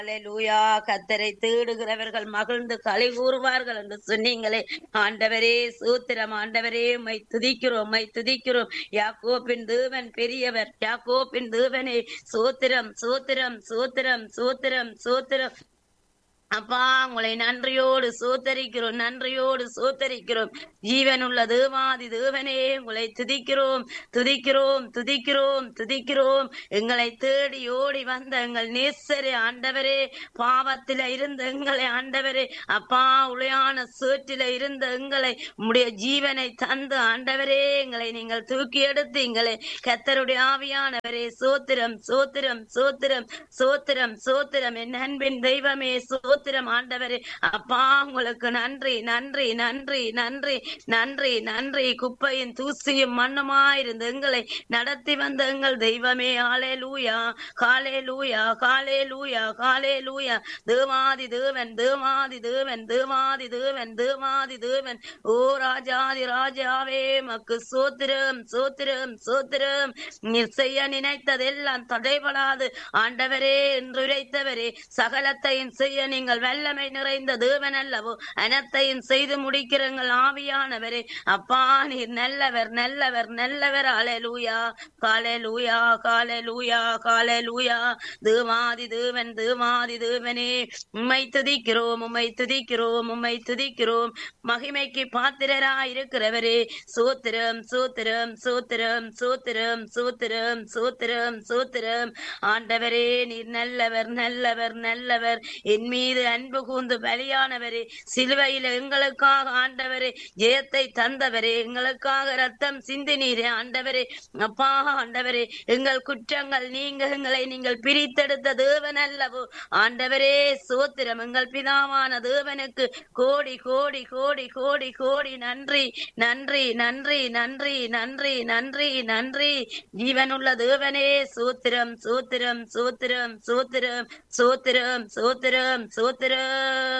அல்லேலூயா கத்தரை தேடுகிறவர்கள் மகிழ்ந்து களி கூறுவார்கள் என்று சொன்னீங்களே ஆண்டவரே சூத்திரம் ஆண்டவரே மை துதிக்கிறோம் மை துதிக்கிறோம் யாக்கோப்பின் தேவன் பெரியவர் யாக்கோப்பின் தேவனே சூத்திரம் சூத்திரம் சூத்திரம் சூத்திரம் சூத்திரம் அப்பா உங்களை நன்றியோடு சோத்தரிக்கிறோம் நன்றியோடு சோத்தரிக்கிறோம் ஜீவனுள்ள தேவாதி தேவனே உங்களை துதிக்கிறோம் துதிக்கிறோம் துதிக்கிறோம் துதிக்கிறோம் எங்களை தேடி ஓடி வந்த எங்கள் நேசரே ஆண்டவரே பாவத்தில இருந்த எங்களை ஆண்டவரே அப்பா உளையான சேற்றில இருந்த எங்களை உம்முடைய ஜீவனை தந்து ஆண்டவரே எங்களை நீங்கள் தூக்கி எடுத்தீங்களே கத்தருடைய ஆவியானவரே சோத்திரம் சோத்திரம் சோத்திரம் சோத்திரம் சோத்திரம் என் அன்பின் தெய்வமே சோத்திரம் ஆண்டவரே அப்பா உங்களுக்கு நன்றி நன்றி நன்றி நன்றி நன்றி நன்றி குப்பையின் தூசியும் மண்ணுமாயிருந்து எங்களை நடத்தி வந்த எங்கள் தெய்வமே ஆலே லூயா காலே லூயா காலே லூயா காலே லூயா தேவாதி தேவன் தேவாதி தேவன் தேவாதி தேவன் தேவாதி தேவன் ஓ ராஜாதி ராஜாவே மக்கு சோத்திரம் சோத்திரம் சோத்திரம் நீர் செய்ய நினைத்ததெல்லாம் தடைபடாது ஆண்டவரே என்று உரைத்தவரே சகலத்தையும் செய்ய நீங்கள் வல்லமை நிறைந்த தேவன் அல்லவோ அனைத்தையும் செய்து முடிக்கிறங்கள் ஆவியானவரே அப்பா நீர் நல்லவர் நல்லவர் நல்லவர் அலே லூயா காலே லூயா காலே லூயா காலே லூயா தேவாதி தேவன் தேவாதி தேவனே உம்மை துதிக்கிறோம் உம்மை துதிக்கிறோம் உம்மை துதிக்கிறோம் மகிமைக்கு பாத்திரரா இருக்கிறவரே சூத்திரம் சூத்திரம் சூத்திரம் சூத்திரம் சூத்திரம் சூத்திரம் சூத்திரம் ஆண்டவரே நீர் நல்லவர் நல்லவர் நல்லவர் என் மீது அன்பு கூர்ந்து பலியானவரே சிலுவையில் எங்களுக்காக ஆண்டவரே ஜெயத்தை தந்தவரே எங்களுக்காக ரத்தம் சிந்தினீரே ஆண்டவரே அப்பா ஆண்டவரே எங்கள் குற்றங்கள் நீங்க எங்களை நீங்கள் பிரித்தெடுத்த தேவன் அல்லவோ ஆண்டவரே சோத்திரம் எங்கள் பிதாவான தேவனுக்கு கோடி கோடி கோடி கோடி கோடி நன்றி நன்றி நன்றி நன்றி நன்றி நன்றி நன்றி ஜீவனுள்ள தேவனே சூத்திரம் சூத்திரம் சூத்திரம் சூத்திரம் சூத்திரம் சூத்திரம் சூத்திரம்